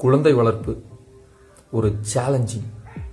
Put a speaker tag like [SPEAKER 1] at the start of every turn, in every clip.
[SPEAKER 1] குழந்தை வளர்ப்பு ஒரு சேலஞ்சிங்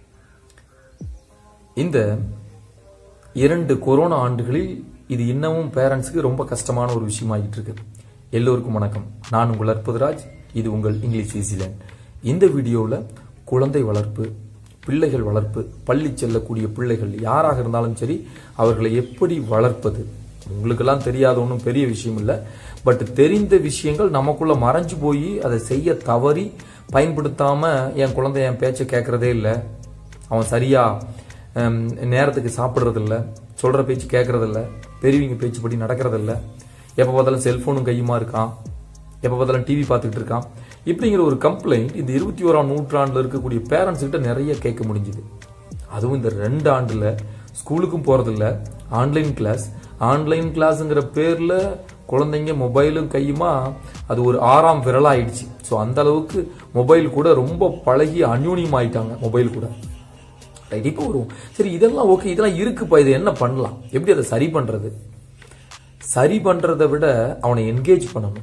[SPEAKER 1] இந்த இரண்டு கொரோனா ஆண்டுகளில் இது இன்னமும் பேரண்ட்ஸுக்கு ரொம்ப கஷ்டமான ஒரு விஷயமாகிட்டு இருக்கு எல்லோருக்கும் வணக்கம் நான் உங்கள் அற்புதராஜ் இது உங்கள் இங்கிலீஷ் ஈஸிலேண்ட் இந்த வீடியோவில் குழந்தை வளர்ப்பு பிள்ளைகள் வளர்ப்பு பள்ளி செல்லக்கூடிய பிள்ளைகள் யாராக இருந்தாலும் சரி அவர்களை எப்படி வளர்ப்பது உங்களுக்கெல்லாம் தெரியாத ஒன்றும் பெரிய விஷயம் இல்லை பட் தெரிந்த விஷயங்கள் நமக்குள்ள மறைஞ்சு போய் அதை செய்ய தவறி பயன்படுத்தாம என் குழந்தை என் பேச்சை கேட்கறதே இல்லை அவன் சரியா ஹம், நேரத்துக்கு சாப்பிட்றது இல்ல சொல்ற பேச்சு கேட்கறது இல்ல பெரியவங்க பேச்சு படி நடக்கிறது இல்ல எப்ப பார்த்தாலும் செல்போனும் கையுமா இருக்கான் எப்ப பார்த்தாலும் டிவி பார்த்துக்கிட்டு இருக்கான் இப்படிங்கிற ஒரு கம்ப்ளைண்ட் இந்த இருபத்தி ஓராம் நூற்றாண்டுல இருக்கக்கூடிய பேரண்ட்ஸ் கிட்ட நிறைய கேட்க முடிஞ்சுது அதுவும் இந்த ரெண்டு ஆண்டுல ஸ்கூலுக்கும் போறதில்ல ஆன்லைன் கிளாஸ் ஆன்லைன் கிளாஸ்ங்கிற பேர்ல குழந்தைங்க மொபைலும் கையுமா அது ஒரு ஆறாம் விரலா ஆயிடுச்சு ஸோ அந்த அளவுக்கு மொபைல் கூட ரொம்ப பழகி அந்யூன்யம் ஆயிட்டாங்க மொபைல் கூட ரைட் இப்போ வரும் சரி இதெல்லாம் ஓகே இதெல்லாம் இருக்குப்பா இது என்ன பண்ணலாம் எப்படி அதை சரி பண்றது சரி பண்றதை விட அவனை என்கேஜ் பண்ணணும்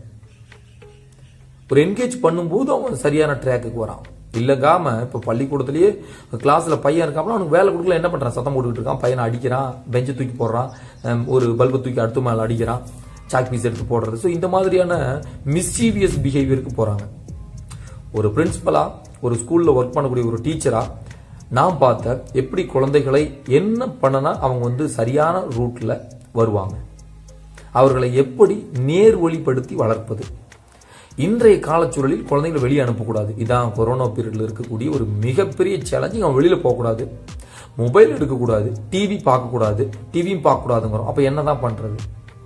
[SPEAKER 1] ஒரு என்கேஜ் பண்ணும்போது அவன் சரியான ட்ராக்குக்கு வரான் இல்லகாம இப்ப பள்ளிக்கூடத்திலேயே கிளாஸ்ல பையன் இருக்காப்புல அவனுக்கு வேலை கொடுக்கல என்ன பண்றான் சத்தம் போட்டுக்கிட்டு இருக்கான் பையனை அடிக்கிறான் பெஞ்சை தூக்கி போடுறான் ஹம், ஒரு பல்பை தூக்கி அடுத்த மேல அடிக்கிறான் சாக் பீஸ் எடுத்து போடுறது ஸோ இந்த மாதிரியான மிஸ்சீவியஸ் பிஹேவியருக்கு போறாங்க ஒரு பிரின்சிபலா ஒரு ஸ்கூல்ல ஒர்க் பண்ணக்கூடிய ஒரு டீச்சரா நான் பார்த்த எப்படி குழந்தைகளை என்ன பண்ணனா அவங்க வந்து சரியான ரூட்ல வருவாங்க அவர்களை எப்படி நேர் வழிப்படுத்தி வளர்ப்பது இன்றைய காலச்சூழலில் குழந்தைகளை வெளியே அனுப்பக்கூடாது இதான் கொரோனா பீரியட்ல இருக்கக்கூடிய ஒரு மிகப்பெரிய சேலஞ்சிங் அவன் வெளியில போகக்கூடாது மொபைல் எடுக்கக்கூடாது டிவி பார்க்கக்கூடாது டிவியும் பார்க்கக்கூடாதுங்கிறோம் அப்ப என்னதான் பண்றது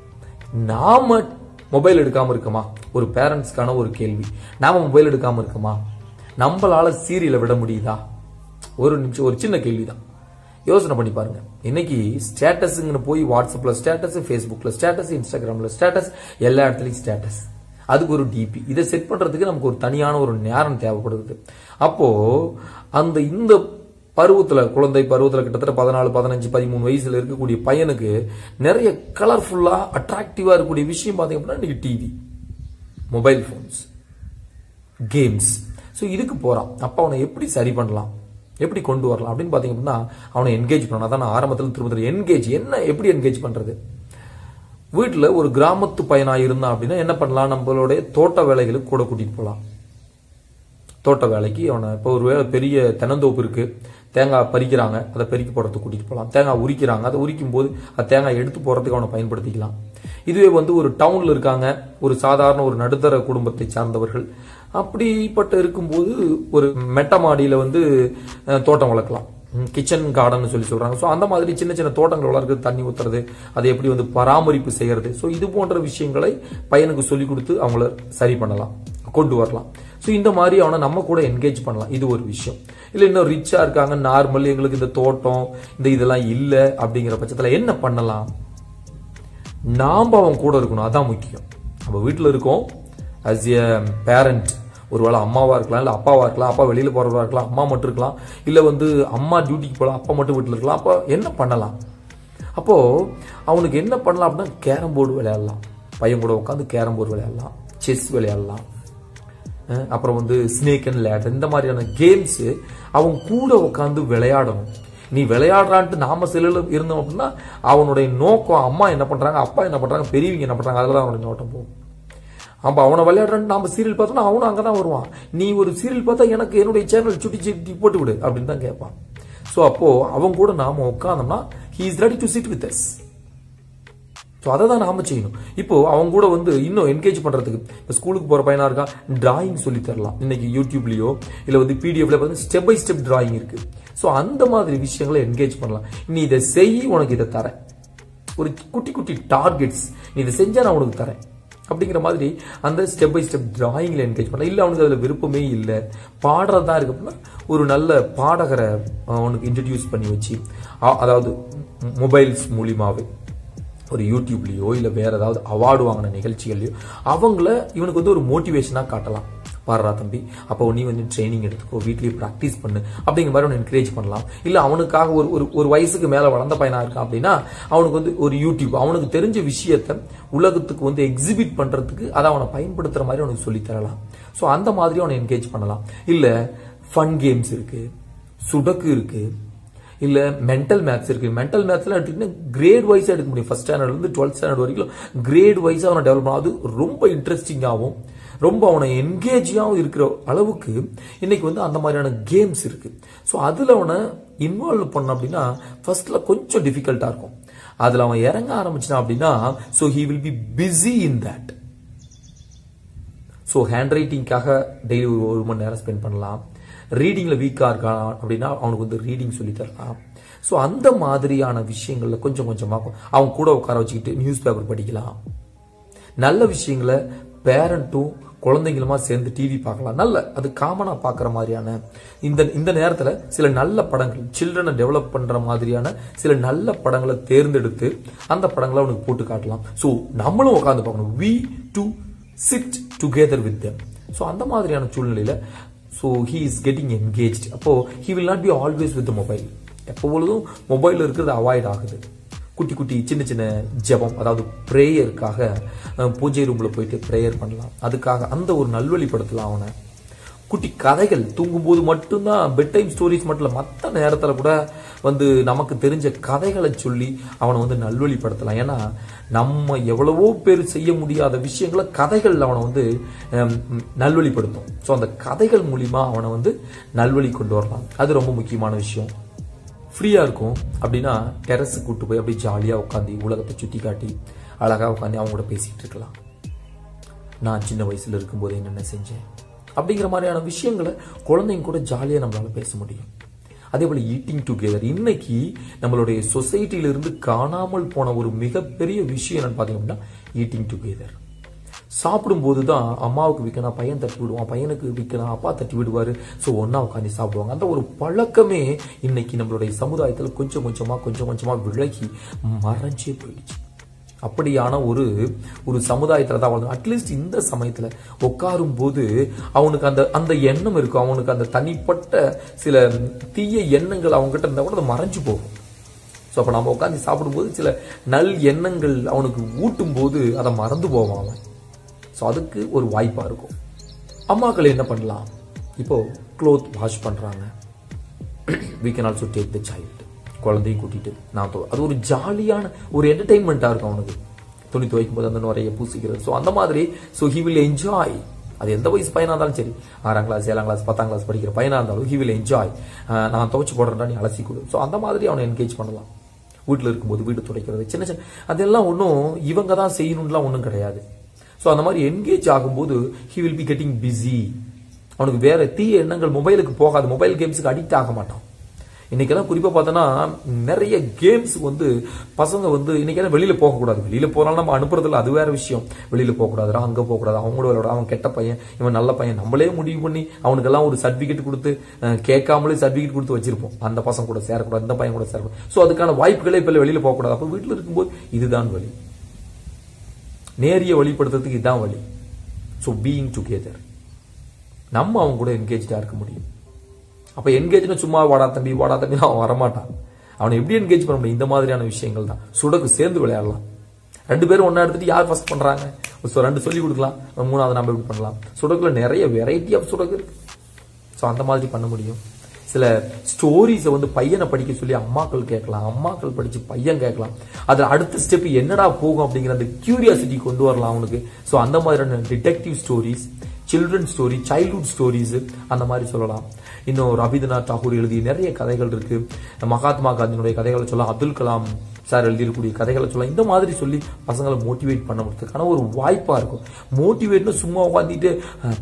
[SPEAKER 1] நாம மொபைல் எடுக்காம இருக்கமா ஒரு பேரண்ட்ஸ்க்கான ஒரு கேள்வி நாம மொபைல் எடுக்காம இருக்கமா நம்மளால சீரியலை விட முடியுதா ஒரு நிமிஷம் ஒரு சின்ன கேள்விதான் யோசனை பண்ணி பாருங்க இன்னைக்கு ஸ்டேட்டஸ்ங்கிற போய் வாட்ஸ்அப்ல ஸ்டேட்டஸ் ஃபேஸ்புக்ல ஸ்டேட்டஸ் இன்ஸ்டாகிராம்ல ஸ்டேட்டஸ் எல்லா இடத்துலயும் ஸ்டேட்டஸ் அதுக்கு ஒரு டிபி இதை செட் பண்றதுக்கு நமக்கு ஒரு தனியான ஒரு நேரம் தேவைப்படுது அப்போ அந்த இந்த பருவத்துல குழந்தை பருவத்துல கிட்டத்தட்ட பதினாலு பதினஞ்சு பதிமூணு வயசுல இருக்கக்கூடிய பையனுக்கு நிறைய கலர்ஃபுல்லா அட்ராக்டிவா இருக்கக்கூடிய விஷயம் பாத்தீங்க அப்படின்னா இன்னைக்கு TV mobile phones games so இதுக்கு போறான் அப்ப அவனை எப்படி சரி பண்ணலாம் எப்படி கொண்டு வரலாம் அப்படின்னு பாத்தீங்க அப்படின்னா அவனை என்கேஜ் பண்ணணும் அதான் நான் ஆரம்பத்தில் திரும்ப என்கேஜ் என்ன எப்படி என்கேஜ் பண்றது வீட்டுல ஒரு கிராமத்து பையனா இருந்தான் அப்படின்னா என்ன பண்ணலாம் நம்மளுடைய தோட்ட வேலைகளுக்கு கூட கூட்டிட்டு போகலாம் தோட்ட வேலைக்கு அவனை இப்போ ஒரு வேளை பெரிய தென்னந்தோப்பு இருக்கு தேங்காய் பறிக்கிறாங்க அதை பெருக்கி போடுறதுக்கு கூட்டிட்டு போகலாம் தேங்காய் உரிக்கிறாங்க அதை உரிக்கும் போது அந்த தேங்காய் எடுத்து போறதுக்கு அவனை பயன்படுத்திக்கலாம் இதுவே வந்து ஒரு டவுன்ல இருக்காங்க ஒரு சாதாரண ஒரு நடுத்தர குடும்பத்தை சார்ந்தவர்கள் அப்படிப்பட்ட இருக்கும்போது ஒரு மெட்ட மாடியில வந்து அஹ், தோட்டம் வளர்க்கலாம் கிச்சன் கார்டன் சொல்லி சொல்றாங்க ஸோ அந்த மாதிரி சின்ன சின்ன தோட்டங்கள் வளர்க்குறது தண்ணி ஊத்துறது அதை எப்படி வந்து பராமரிப்பு செய்யறது ஸோ இது போன்ற விஷயங்களை பையனுக்கு சொல்லி கொடுத்து அவங்கள சரி பண்ணலாம் கொண்டு வரலாம் ஸோ இந்த மாதிரி அவனை நம்ம கூட என்கேஜ் பண்ணலாம் இது ஒரு விஷயம் இல்லை இன்னும் ரிச்சா இருக்காங்க நார்மல் எங்களுக்கு இந்த தோட்டம் இந்த இதெல்லாம் இல்லை அப்படிங்கிற பட்சத்தில் என்ன பண்ணலாம் நாம அவன் கூட இருக்கணும் அதான் முக்கியம் நம்ம வீட்டில் இருக்கோம் as a பேரண்ட் ஒருவேளை அம்மாவா இருக்கலாம் இல்ல அப்பாவா இருக்கலாம் அப்பா வெளியில போறவரா இருக்கலாம் அம்மா மட்டும் இருக்கலாம் இல்ல வந்து அம்மா டியூட்டிக்கு போகலாம் அப்பா மட்டும் வீட்டில் இருக்கலாம் அப்போ என்ன பண்ணலாம் அப்போ அவனுக்கு என்ன பண்ணலாம் அப்படின்னா கேரம் போர்டு விளையாடலாம் பையன் கூட உட்காந்து கேரம் போர்டு விளையாடலாம் செஸ் விளையாடலாம் அஹ் அப்புறம் வந்து ஸ்னேக் அண்ட் லேட் இந்த மாதிரியான கேம்ஸ் அவன் கூட உட்காந்து விளையாடணும் நீ விளையாடுறான்ட்டு நாம செல்லுல இருந்தோம் அப்படின்னா அவனுடைய நோக்கம் அம்மா என்ன பண்றாங்க அப்பா என்ன பண்றாங்க பெரியவங்க என்ன பண்றாங்க அதுல தான் அவனுடைய நோட்டம் போகும் அப்ப அவனை விளையாடுறான்னு நாம சீரியல் பார்த்தோம்னா அவனும் அங்கதான் வருவான் நீ ஒரு சீரியல் பார்த்தா எனக்கு என்னுடைய சேனல் சுட்டி சுட்டி போட்டு விடு அப்படின்னு தான் கேட்பான் சோ அப்போ அவன் கூட நாம உட்கார்ந்தோம்னா he is ready to sit with us so அதை தான் நாம செய்யணும் இப்போ அவங்க கூட வந்து இன்னும் என்கேஜ் பண்றதுக்கு இப்போ ஸ்கூலுக்கு போற பையனா இருக்கா டிராயிங் சொல்லி தரலாம் இன்னைக்கு யூடியூப்லயோ இல்ல வந்து பிடிஎஃப்ல பார்த்து ஸ்டெப் பை ஸ்டெப் டிராயிங் இருக்கு ஸோ அந்த மாதிரி விஷயங்களை என்கேஜ் பண்ணலாம் நீ இதை செய் உனக்கு இதை தரேன் ஒரு குட்டி குட்டி டார்கெட்ஸ் நீ இதை செஞ்சா நான் உனக்கு தரேன் அப்படிங்கிற மாதிரி அந்த ஸ்டெப் பை ஸ்டெப் டிராயிங்ல என்கேஜ் பண்ணலாம் இல்ல அவனுக்கு அதுல விருப்பமே இல்லை பாடுறதா இருக்கு அப்படின்னா ஒரு நல்ல பாடகரை அவனுக்கு இன்ட்ரடியூஸ் பண்ணி வச்சு அ- அதாவது மொபைல்ஸ் மூலியமாவே ஒரு யூடியூப்லயோ இல்ல வேற ஏதாவது அவார்டு வாங்கின நிகழ்ச்சிகள்லயோ அவங்கள இவனுக்கு வந்து ஒரு மோட்டிவேஷனா காட்டலாம் பாடுறா தம்பி அப்போ நீ வந்து ட்ரைனிங் எடுத்துக்கோ வீட்லயே ப்ராக்டிஸ் பண்ணு அப்படிங்கிற மாதிரி அவனை என்கரேஜ் பண்ணலாம் இல்ல அவனுக்காக ஒரு ஒரு ஒரு வயசுக்கு மேல வளர்ந்த பையனா இருக்கான் அப்படின்னா அவனுக்கு வந்து ஒரு யூடியூப் அவனுக்கு தெரிஞ்ச விஷயத்த உலகத்துக்கு வந்து எக்ஸிபிட் பண்றதுக்கு அதை அவனை பயன்படுத்துற மாதிரி அவனுக்கு சொல்லி தரலாம் ஸோ அந்த மாதிரி அவனை என்கேஜ் பண்ணலாம் இல்ல ஃபன் கேம்ஸ் இருக்கு சுடக்கு இருக்கு இல்ல மென்டல் மேத்ஸ் இருக்கு மென்டல் மேத்ஸ்ல எடுத்துக்கிட்டா கிரேட் வைஸா எடுக்க முடியும் ஃபர்ஸ்ட் ஸ்டாண்டர்ட்ல இருந்து டுவெல்த் ஸ்டாண்டர்ட் வரைக்கும் கிரேட் வைஸா அவனை டெவலப் பண்ணலாம் அது ரொம்ப இன்ட்ரெஸ்டிங்காகவும் ரொம்ப அவனை என்கேஜாகவும் இருக்கிற அளவுக்கு இன்னைக்கு வந்து அந்த மாதிரியான கேம்ஸ் இருக்கு ஸோ அதுல அவனை இன்வால்வ் பண்ண அப்படின்னா ஃபர்ஸ்ட்ல கொஞ்சம் டிஃபிகல்ட்டா இருக்கும் அதுல அவன் இறங்க ஆரம்பிச்சான் அப்படின்னா so he will be busy in that so hand ரைட்டிங்காக டெய்லி ஒரு ஒரு மணி நேரம் ஸ்பெண்ட் பண்ணலாம் ரீடிங்ல வீக்கா இருக்கான் அப்படின்னா அவனுக்கு வந்து ரீடிங் சொல்லி தரலாம் ஸோ அந்த மாதிரியான விஷயங்கள்ல கொஞ்சம் கொஞ்சமா அவன் கூட உட்கார வச்சுக்கிட்டு நியூஸ் பேப்பர் படிக்கலாம் நல்ல விஷயங்களை பேரண்ட்டும் குழந்தைங்களுமா சேர்ந்து டிவி பார்க்கலாம் நல்ல அது காமனா பார்க்குற மாதிரியான இந்த இந்த நேரத்தில் சில நல்ல படங்கள் சில்ட்ரனை டெவலப் பண்ற மாதிரியான சில நல்ல படங்களை தேர்ந்தெடுத்து அந்த படங்களை அவனுக்கு போட்டு காட்டலாம் ஸோ நம்மளும் உட்காந்து பார்க்கணும் we to sit together with them so அந்த மாதிரியான சூழ்நிலையில so he is getting engage அப்போ he will not be always with mobile எப்பொழுதும் மொபைல் இருக்கிறது அவாய்ட் ஆகுது குட்டி குட்டி சின்ன சின்ன ஜெபம் அதாவது ப்ரேயருக்காக பூஜை ரூம்ல போயிட்டு ப்ரேயர் பண்ணலாம் அதுக்காக அந்த ஒரு நல்வழிப்படுத்தலாம் அவனை குட்டி கதைகள் தூங்கும்போது மட்டும்தான் பெட் டைம் ஸ்டோரிஸ் மட்டும் இல்லை மற்ற நேரத்தில் கூட வந்து நமக்கு தெரிஞ்ச கதைகளை சொல்லி அவனை வந்து நல்வழிப்படுத்தலாம் ஏன்னா நம்ம எவ்வளவோ பேர் செய்ய முடியாத விஷயங்களை கதைகள் அவனை வந்து ஹம், நல்வழிப்படுத்தும் ஸோ அந்த கதைகள் மூலியமா அவனை வந்து நல்வழி கொண்டு வரலாம் அது ரொம்ப முக்கியமான விஷயம் ஃப்ரீயா இருக்கும் அப்படின்னா டெரஸுக்கு கூட்டு போய் அப்படியே ஜாலியா உட்காந்து உலகத்தை சுத்தி காட்டி அழகா உட்காந்து அவங்க கூட பேசிட்டு இருக்கலாம் நான் சின்ன வயசுல இருக்கும்போது என்னென்ன செஞ்சேன் அப்படிங்கிற மாதிரியான விஷயங்களை குழந்தைங்க கூட ஜாலியா நம்மளால பேச முடியும் அதே போல ஈட்டிங் டுகெதர் இன்னைக்கு நம்மளுடைய சொசைட்டில இருந்து காணாமல் போன ஒரு மிகப்பெரிய விஷயம் என்னன்னு பாத்தீங்கன்னா ஈட்டிங் டுகெதர் சாப்பிடும்போது தான் அம்மாவுக்கு விற்கணும் பையன் தட்டி விடுவான் பையனுக்கு விற்கணும் அப்பா தட்டி விடுவாரு ஸோ ஒண்ணா உட்காந்து சாப்பிடுவாங்க அந்த ஒரு பழக்கமே இன்னைக்கு நம்மளுடைய சமுதாயத்தில் கொஞ்சம் கொஞ்சமா கொஞ்சம் கொஞ்சமா விலகி மறைஞ்சே போயிடுச்சு அப்படியான ஒரு ஒரு சமுதாயத்துல தான் வாழ்ந்து அட்லீஸ்ட் இந்த சமயத்துல உட்காரும் போது அவனுக்கு அந்த அந்த எண்ணம் இருக்கும் அவனுக்கு அந்த தனிப்பட்ட சில தீய எண்ணங்கள் அவங்க கிட்ட இருந்தா கூட அது மறைஞ்சு போகும் ஸோ அப்போ நம்ம உட்காந்து சாப்பிடும்போது சில நல் எண்ணங்கள் அவனுக்கு ஊட்டும் போது அதை மறந்து போவான் அவன் ஸோ அதுக்கு ஒரு வாய்ப்பா இருக்கும் அம்மாக்கள் என்ன பண்ணலாம் இப்போ க்ளோத் வாஷ் பண்றாங்க we can also take the child குழந்தையும் கூட்டிட்டு நான் தொ- அது ஒரு ஜாலியான ஒரு என்டர்டைன்மெண்ட்டாக இருக்கும் அவனுக்கு துணி துவைக்கும் போது அந்த நுரைய பூசிக்கிறது ஸோ அந்த மாதிரி ஸோ ஹி வில் என்ஜாய் அது எந்த வயசு பையனா இருந்தாலும் சரி ஆறாம் கிளாஸ் ஏழாம் கிளாஸ் பத்தாம் கிளாஸ் படிக்கிற பையனா இருந்தாலும் ஹி வில் என்ஜாய் நான் துவைச்சு போடுறேன்டா நீ அலசி கொடு ஸோ அந்த மாதிரி அவனை என்கேஜ் பண்ணலாம் வீட்டில் இருக்கும்போது வீடு துடைக்கிறது சின்ன சின்ன அதெல்லாம் ஒன்றும் இவங்க தான் செய்யணும்லாம் ஒன்றும் கிடையாது ஸோ அந்த மாதிரி என்கேஜ் ஆகும்போது he will be getting busy அவனுக்கு வேற தீய எண்ணங்கள் மொபைலுக்கு போகாது மொபைல் கேம்ஸுக்கு அடிக்ட் ஆக மாட்டான் இன்னைக்கெல்லாம் குறிப்பா பார்த்தோன்னா நிறைய கேம்ஸ் வந்து பசங்க வந்து இன்னைக்கெல்லாம் வெளியில போகக்கூடாது வெளியில போனாலும் நம்ம அனுப்புறதில்ல அது வேற விஷயம் வெளியில போகக்கூடாது அங்க போகக்கூடாது அவங்க கூட விளையாட அவன் கெட்ட பையன் இவன் நல்ல பையன் நம்மளே முடிவு பண்ணி அவனுக்கெல்லாம் ஒரு சர்டிபிகேட் கொடுத்து அஹ், கேட்காமலே சர்டிபிகேட் கொடுத்து வச்சிருப்போம் அந்த பசங்க கூட சேரக்கூடாது இந்த பையன் கூட சேரக்கூடாது ஸோ அதுக்கான வாய்ப்புகளே இப்ப வெளியில போகக்கூடாது அப்போ வீட்டில் இருக்கும்போது இதுதான் வழி நேரிய வழிப்படுத்துறதுக்கு இதுதான் வழி ஸோ பீயிங் டுகெதர் நம்ம அவங்க கூட என்கேஜா இருக்க முடியும் அப்ப என்கேஜ்னா சும்மா வாடா தம்பி வாடா தம்பி அவன் வரமாட்டான் அவனை எப்படி என்கேஜ் பண்ண முடியும் இந்த மாதிரியான விஷயங்கள் தான் சுடக்கு சேர்ந்து விளையாடலாம் ரெண்டு பேரும் ஒண்ணா எடுத்துட்டு யார் ஃபர்ஸ்ட் பண்றாங்க So, ரெண்டு சொல்லி கொடுக்கலாம் மூணாவது நம்ம எப்படி பண்ணலாம் சுடக்குல நிறைய வெரைட்டி ஆஃப் சுடக்கு இருக்கு ஸோ அந்த மாதிரி பண்ண முடியும் சில ஸ்டோரிஸை வந்து பையனை படிக்க சொல்லி அம்மாக்கள் கேட்கலாம் அம்மாக்கள் படிச்சு பையன் கேட்கலாம் அதுல அடுத்த ஸ்டெப் என்னடா போகும் அப்படிங்கிற அந்த கியூரியாசிட்டி கொண்டு வரலாம் அவனுக்கு ஸோ அந்த மாதிரியான detective stories children story childhood stories அந்த மாதிரி சொல்லலாம் இன்னும் ரவீந்திரநாத் தாகூர் எழுதிய நிறைய கதைகள் இருக்கு மகாத்மா காந்தியினுடைய கதைகளை சொல்லலாம் அப்துல் கலாம் சார் எழுதியிருக்கக்கூடிய கதைகளை சொல்லலாம் இந்த மாதிரி சொல்லி பசங்களை மோட்டிவேட் பண்ண முடியறதுக்கான ஒரு வாய்ப்பா இருக்கும் மோட்டிவேட்னு சும்மா உட்காந்துட்டு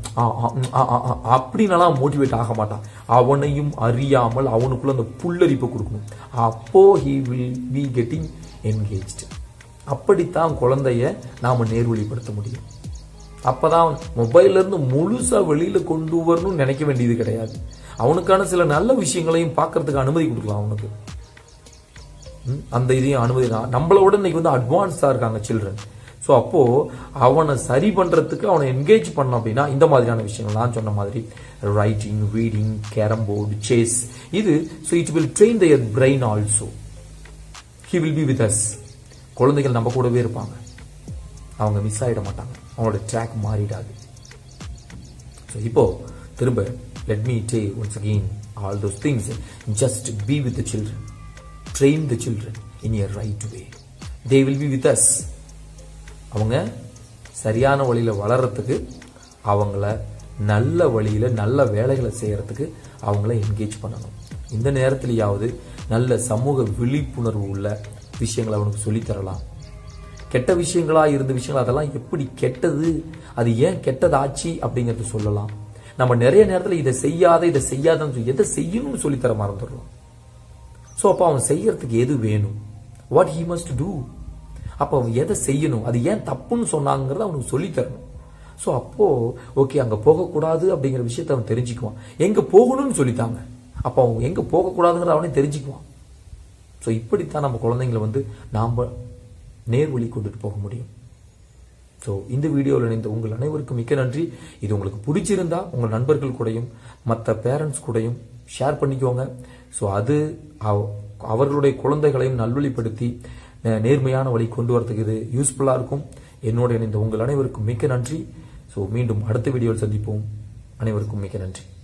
[SPEAKER 1] அப்படின்னலாம் மோட்டிவேட் ஆக மாட்டான் அவனையும் அறியாமல் அவனுக்குள்ள அந்த புல்லரிப்பை கொடுக்கணும் அப்போ he will be getting engaged அப்படித்தான் குழந்தைய நாம நேர்வழிப்படுத்த முடியும் அப்பதான் மொபைல்ல இருந்து முழுசா வெளியில கொண்டு வரணும்னு நினைக்க வேண்டியது கிடையாது அவனுக்கான சில நல்ல விஷயங்களையும் பார்க்கறதுக்கு அனுமதி கொடுக்கலாம் அவனுக்கு ம், அந்த இதையும் அனுமதி தான் நம்மளோட இன்னைக்கு வந்து அட்வான்ஸா இருக்காங்க சில்ட்ரன் ஸோ அப்போ அவனை சரி பண்றதுக்கு அவனை என்கேஜ் பண்ணோம் அப்படின்னா இந்த மாதிரியான விஷயங்கள் நான் சொன்ன மாதிரி writing reading carrom board chess இது so it will train their brain also he will be with us குழந்தைகள் நம்ம கூடவே இருப்பாங்க அவங்க மிஸ் ஆயிட மாட்டாங்க அவங்களோட ட்ராக் மாறிடாது ஸோ ஸோ இப்போ திரும்ப let me say once again all those things just be with the children train the children in their right way they will be with us அவங்க சரியான வழியில வளர்றதுக்கு அவங்கள நல்ல வழியில நல்ல வேலைகளை செய்யறதுக்கு அவங்கள என்கேஜ் பண்ணணும் இந்த நேரத்திலேயாவது நல்ல சமூக விழிப்புணர்வு உள்ள விஷயங்களை அவனுக்கு சொல்லித் தரலாம் கெட்ட விஷயங்களா இருந்த விஷயங்கள் அதெல்லாம் எப்படி கெட்டது அது ஏன் கெட்டதாச்சு அப்படிங்கறது சொல்லலாம் நம்ம நிறைய நேரத்துல இதை செய்யாத இதை செய்யாதன்னு சொல்லி எதை செய்யணும்னு சொல்லித்தர மறந்துடுறோம் ஸோ அப்போ அவன் செய்யறதுக்கு எது வேணும் வாட் ஹி மஸ்ட் டூ அப்போ அவன் எதை செய்யணும் அது ஏன் தப்புன்னு சொன்னாங்கிறத அவனுக்கு சொல்லித் தரணும் ஸோ அப்போ ஓகே அங்க போகக்கூடாது அப்படிங்கிற விஷயத்தை அவன் தெரிஞ்சுக்குவான் எங்க போகணும்னு சொல்லித்தாங்க அப்போ அவன் எங்க போகக்கூடாதுங்கிற அவனே தெரிஞ்சுக்குவான் ஸோ இப்படித்தான் நம்ம குழந்தைங்களை வந்து நாம் நேர்வழி கொண்டுட்டு போக முடியும் ஸோ இந்த வீடியோவில் இணைந்த உங்கள் அனைவருக்கும் மிக்க நன்றி இது உங்களுக்கு பிடிச்சிருந்தா உங்கள் நண்பர்கள் கூடயும் மற்ற பேரண்ட்ஸ் கூடயும் ஷேர் பண்ணிக்கோங்க ஸோ அது அவ- அவர்களுடைய குழந்தைகளையும் நல்வழிப்படுத்தி நே- நேர்மையான வழி கொண்டு வரதுக்கு இது யூஸ்ஃபுல்லாக இருக்கும் என்னோட இணைந்த உங்கள் அனைவருக்கும் மிக்க நன்றி ஸோ மீண்டும் அடுத்த வீடியோவில் சந்திப்போம் அனைவருக்கும் மிக்க நன்றி